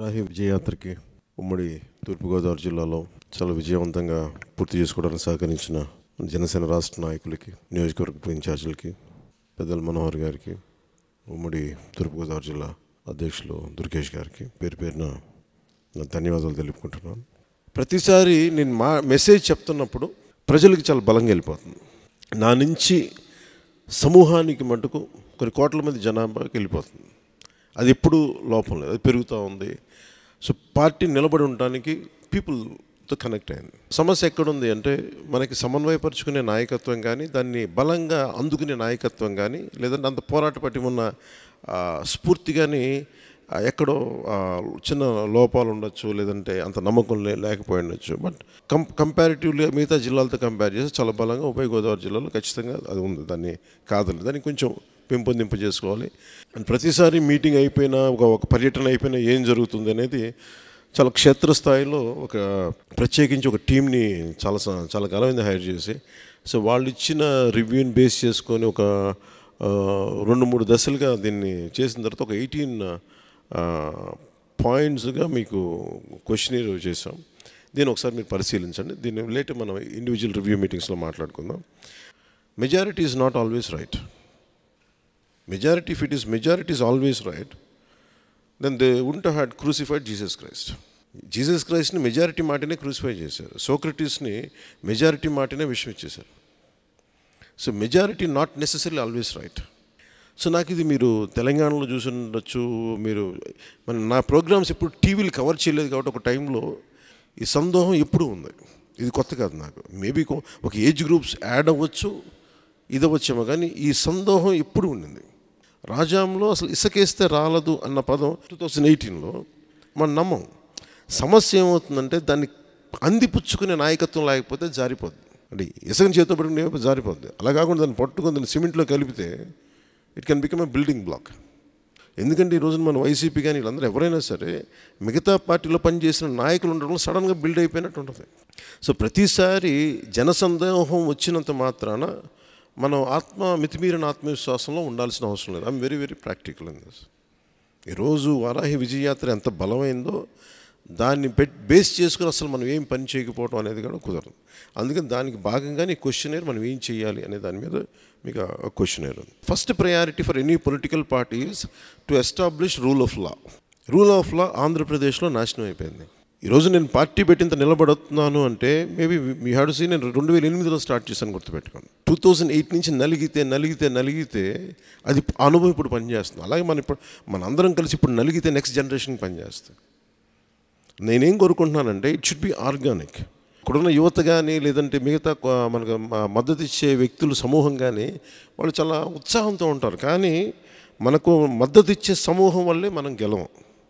వారాహి విజయయాత్రకి ఉమ్మడి తూర్పుగోదావరి జిల్లాలో చాలా విజయవంతంగా పూర్తి చేసుకోవడానికి సహకరించిన జనసేన రాష్ట్ర నాయకులకి నియోజకవర్గ ఇన్ఛార్జీలకి పెద్దల మనోహర్ గారికి ఉమ్మడి తూర్పుగోదావరి జిల్లా అధ్యక్షులు దుర్గేష్ గారికి పేరు పేరున నా ధన్యవాదాలు తెలుపుకుంటున్నాను ప్రతిసారి నేను మా మెసేజ్ చెప్తున్నప్పుడు ప్రజలకు చాలా బలంగా వెళ్ళిపోతుంది నా నుంచి సమూహానికి మటుకు కొన్ని కోట్ల మంది జనాభాకి వెళ్ళిపోతుంది అది ఎప్పుడు లోపం లేదు అది పెరుగుతూ ఉంది సో పార్టీ నిలబడి ఉండడానికి పీపుల్తో కనెక్ట్ అయింది సమస్య ఎక్కడుంది అంటే మనకి సమన్వయపరుచుకునే నాయకత్వం కానీ దాన్ని బలంగా అందుకునే నాయకత్వం కానీ లేదంటే అంత పోరాట పట్టి ఉన్న ఆ, స్ఫూర్తి కానీ ఆ, ఎక్కడో ఆ, చిన్న లోపాలు ఉండొచ్చు లేదంటే అంత నమ్మకం లే లేకపోయి ఉండొచ్చు బట్ కం కంపారిటివ్లీ మిగతా జిల్లాలతో కంపేర్ చేస్తే చాలా బలంగా ఉభయ గోదావరి జిల్లాలో ఖచ్చితంగా అది ఉంది దాన్ని కాదని దాన్ని కొంచెం పెంపొందింపు చేసుకోవాలి అండ్ ప్రతిసారి మీటింగ్ అయిపోయినా ఒక ఒక పర్యటన అయిపోయినా ఏం జరుగుతుంది అనేది చాలా క్షేత్రస్థాయిలో ఒక ప్రత్యేకించి ఒక టీంని చాలా స- చాలా కాలమైంది హైర్ చేసి సో వాళ్ళు ఇచ్చిన రివ్యూని బేస్ చేసుకొని ఒక ఆ, రెండు మూడు దశలుగా దీన్ని చేసిన తర్వాత ఒక ఎయిటీన్ పాయింట్స్గా మీకు క్వశ్చనీర్ చేసాం దీన్ని ఒకసారి మీరు పరిశీలించండి దీన్ని లేటర్ మనం ఇండివిజువల్ రివ్యూ మీటింగ్స్లో మాట్లాడుకుందాం majority is not always right majority if it is majority is always right then they wouldn't had crucified Jesus Christ Jesus క్రైస్ట్ని మెజారిటీ మాటనే క్రూసిఫై చేశారు సోక్రటీస్ని మెజారిటీ మాటనే విషయం ఇచ్చేశారు so majority not necessary always right so నాకు ఇది మీరు తెలంగాణలో చూసి ఉండొచ్చు మీరు మన నా ప్రోగ్రామ్స్ ఇప్పుడు టీవీలు కవర్ చేయలేదు కాబట్టి ఒక టైంలో ఈ సందోహం ఎప్పుడూ ఉంది ఇది కొత్త కాదు నాకు మేబీ ఒక ఏజ్ గ్రూప్స్ యాడ్ అవ్వచ్చు ఇది అవ్వచ్చేమో కానీ ఈ సందోహం ఎప్పుడు ఉండింది రాజాంలో అసలు ఇసుకేస్తే రాలదు అన్న పదం టూ థౌజండ్ ఎయిటీన్లో మనం నమ్మం సమస్య ఏమవుతుందంటే దాన్ని అందిపుచ్చుకునే నాయకత్వం లేకపోతే జారిపోద్ది అంటే ఇసుకని చేతితో పట్టుకుని జారిపోద్ది అలా కాకుండా దాన్ని పట్టుకొని దాన్ని సిమెంట్లో కలిపితే it can become a building block ఎందుకంటే ఈ రోజున మన వైసీపీ కానీ వీళ్ళందరూ ఎవరైనా సరే మిగతా పార్టీలో పనిచేసిన నాయకులు ఉండడం సడన్గా బిల్డ్ అయిపోయినట్టు ఉంటుంది సో ప్రతిసారి జనసందేహం వచ్చినంత మాత్రాన మనం ఆత్మ మితిమీరిన ఆత్మవిశ్వాసంలో ఉండాల్సిన అవసరం లేదు I'm very very practical in this ఈరోజు వారాహి విజయయాత్ర ఎంత బలమైందో దాన్ని పెట్ బేస్ చేసుకుని అసలు మనం ఏం పని చేయకపోవడం అనేది కూడా కుదరదు అందుకని దానికి భాగంగానే క్వశ్చనేర్ మనం ఏం చేయాలి అనే దాని మీద మీకు క్వశ్చనేర్ ఉంది first priority for any political parties to establish rule of law rule of law ఆంధ్రప్రదేశ్లో నాశనం అయిపోయింది ఈరోజు నేను పార్టీ పెట్టింత నిలబడుతున్నాను అంటే మేబీ మీ హ్యాడ్ సీ నేను రెండు వేల ఎనిమిదిలో స్టార్ట్ చేశాను గుర్తుపెట్టుకోండి టూ థౌజండ్ ఎయిట్ నుంచి నలిగితే నలిగితే నలిగితే అది అనుభవం ఇప్పుడు పనిచేస్తుంది అలాగే మన ఇప్పుడు మన అందరం కలిసి ఇప్పుడు నలిగితే నెక్స్ట్ జనరేషన్కి పనిచేస్తుంది నేనేం కోరుకుంటున్నానంటే ఇట్ షుడ్ బి ఆర్గానిక్ ఇక్కడున్న యువత కానీ లేదంటే మిగతా కొ- మనకు మ- మద్దతు ఇచ్చే వ్యక్తులు సమూహం కానీ వాళ్ళు చాలా ఉత్సాహంతో ఉంటారు కానీ మనకు మద్దతు ఇచ్చే సమూహం వల్లే మనం గెలవం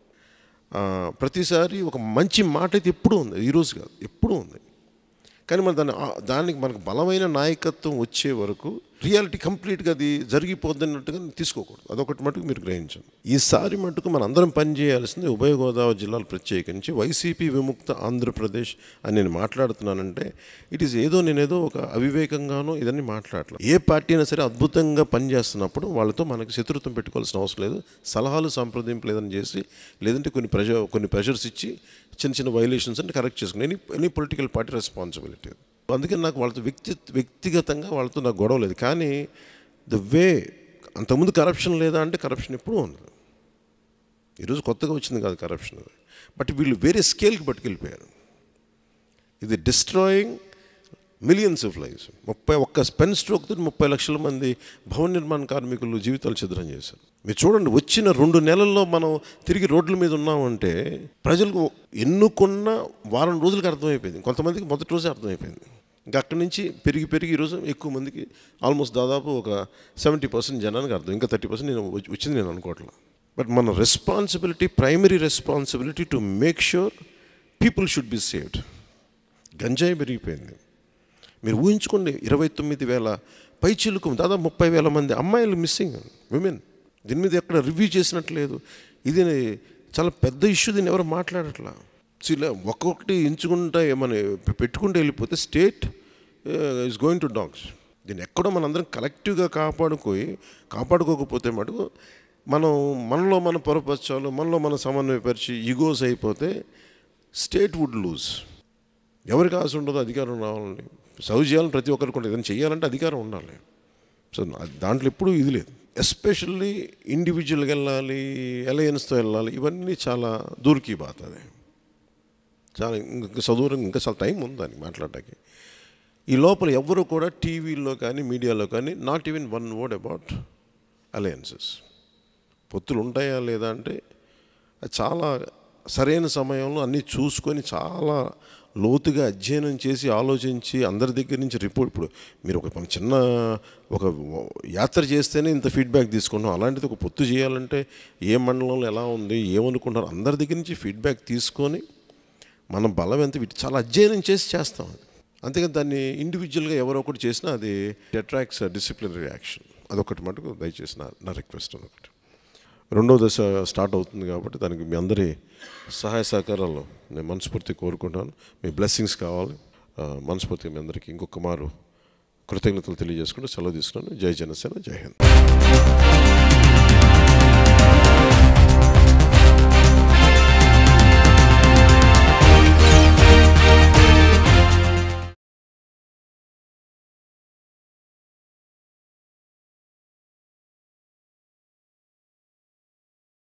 ఆ, ప్రతిసారి ఒక మంచి మాట అయితే ఎప్పుడూ ఉంది ఈరోజు కాదు ఎప్పుడూ ఉంది కానీ మన దాన్ని ఆ- దానికి మనకు బలమైన నాయకత్వం వచ్చే వరకు రియాలిటీ కంప్లీట్గా అది జరిగిపోద్దన్నట్టుగా తీసుకోకూడదు అదొకటి మటుకు మీరు గ్రహించండి ఈసారి మటుకు మన అందరం పనిచేయాల్సింది ఉభయ గోదావరి జిల్లాలు ప్రత్యేకించి వైసీపీ విముక్త ఆంధ్రప్రదేశ్ అని నేను మాట్లాడుతున్నానంటే ఇట్ ఈస్ ఏదో నేనేదో ఒక అవివేకంగానో ఇదన్నీ మాట్లాడలేదు ఏ పార్టీ అయినా సరే అద్భుతంగా పనిచేస్తున్నప్పుడు వాళ్ళతో మనకు శత్రుత్వం పెట్టుకోవాల్సిన అవసరం లేదు సలహాలు సంప్రదింపులు ఏదైనా చేసి లేదంటే కొన్ని ప్రెజర్ కొన్ని ప్రెషర్స్ ఇచ్చి చిన్న చిన్న వైలేషన్స్ అంటే కరెక్ట్ చేసుకుని any any political party responsibility అందుకని నాకు వాళ్ళతో వ్యక్తి వ్యక్తిగతంగా వాళ్ళతో నాకు గొడవ లేదు కానీ ద వే అంతకుముందు కరప్షన్ లేదా అంటే కరప్షన్ ఎప్పుడూ ఉంది ఈరోజు కొత్తగా వచ్చింది కాదు కరప్షన్ అది బట్ వీళ్ళు వేరే స్కేల్కి పట్టుకెళ్ళిపోయారు ఇది డిస్ట్రాయింగ్ మిలియన్స్ ఆఫ్ లైఫ్స్ ముప్పై ఒక్క స్పెన్ స్ట్రోక్తో ముప్పై లక్షల మంది భవన నిర్మాణ కార్మికులు జీవితాలు ఛిద్రం చేశారు మీరు చూడండి వచ్చిన రెండు నెలల్లో మనం తిరిగి రోడ్ల మీద ఉన్నామంటే ప్రజలకు ఎన్నుకున్న వారం రోజులకు అర్థమైపోయింది కొంతమందికి మొదటి రోజే అర్థమైపోయింది ఇంకా అక్కడి నుంచి పెరిగి పెరిగి ఈరోజు ఎక్కువ మందికి ఆల్మోస్ట్ దాదాపు ఒక సెవెంటీ పర్సెంట్ జనానికి అర్థం ఇంకా థర్టీ పర్సెంట్ నేను వచ్చి- వచ్చింది నేను అనుకోవట్లేదు బట్ మన responsibility primary responsibility to make sure people should be saved గంజాయి పెరిగిపోయింది మీరు ఊహించుకోండి ఇరవై తొమ్మిది వేల పైచిలుకు దాదాపు ముప్పై వేల మంది అమ్మాయిలు మిస్సింగ్ విమెన్ దీని మీద ఎక్కడ రివ్యూ చేసినట్టు లేదు ఇది చాలా పెద్ద ఇష్యూ దీన్ని ఎవరు మాట్లాడట్లా సో ఇలా ఒక్కొక్కటి ఎంచుకుంటా మన పెట్టుకుంటూ వెళ్ళిపోతే state is going to dogs దీన్ని ఎక్కడో మనందరం కలెక్టివ్గా కాపాడుకోయి కాపాడుకోకపోతే మటుకు మనం మనలో మన పొరపరచాలు మనలో మన సమన్వయపరిచి ఈగోస్ అయిపోతే స్టేట్ వుడ్ లూజ్ ఎవరికి ఆశ ఉండదో అధికారం రావాలని సర్వ్ చేయాలని ప్రతి ఒక్కరికి ఉంటుంది ఏదైనా చేయాలంటే అధికారం ఉండాలి సో నా- దాంట్లో ఎప్పుడూ ఇది లేదు ఎస్పెషల్లీ ఇండివిజువల్గా వెళ్ళాలి అలయన్స్తో వెళ్ళాలి ఇవన్నీ చాలా దూరికి బాత అది చాలా ఇంకా చదువు ఇంకా చాలా టైం ఉంది దానికి మాట్లాడటానికి ఈ లోపల ఎవరు కూడా టీవీలో కానీ మీడియాలో కానీ not even one word about alliances పొత్తులు ఉంటాయా లేదా అంటే అది చాలా సరైన సమయంలో అన్నీ చూసుకొని చాలా లోతుగా అధ్యయనం చేసి ఆలోచించి అందరి దగ్గర నుంచి రిపోర్ట్ ఇప్పుడు మీరు ఒక మన చిన్న ఒక యాత్ర చేస్తేనే ఇంత ఫీడ్బ్యాక్ తీసుకుంటాం అలాంటిది ఒక పొత్తు చేయాలంటే ఏ మండలంలో ఎలా ఉంది ఏమనుకుంటారు అందరి దగ్గర నుంచి ఫీడ్బ్యాక్ తీసుకొని మన బలం ఎంత వీటి చాలా అధ్యయనం చేసి చేస్తాం అది అంతేకాని దాన్ని ఇండివిజువల్గా ఎవరో ఒకటి చేసినా అది అట్రాక్ట్స్ డిసిప్లినరీ యాక్షన్ అదొకటి మటుకు దయచేసి నా నా రిక్వెస్ట్ అదొకటి రెండో దశ స్టార్ట్ అవుతుంది కాబట్టి దానికి మీ అందరి సహాయ సహకారాలు నేను మనస్ఫూర్తి కోరుకుంటాను మీ బ్లెస్సింగ్స్ కావాలి ఆ, మనస్ఫూర్తిగా మీ అందరికీ ఇంకొక మారు కృతజ్ఞతలు తెలియజేసుకుంటూ సెలవు తీసుకున్నాను జై జనసేన జై హింద్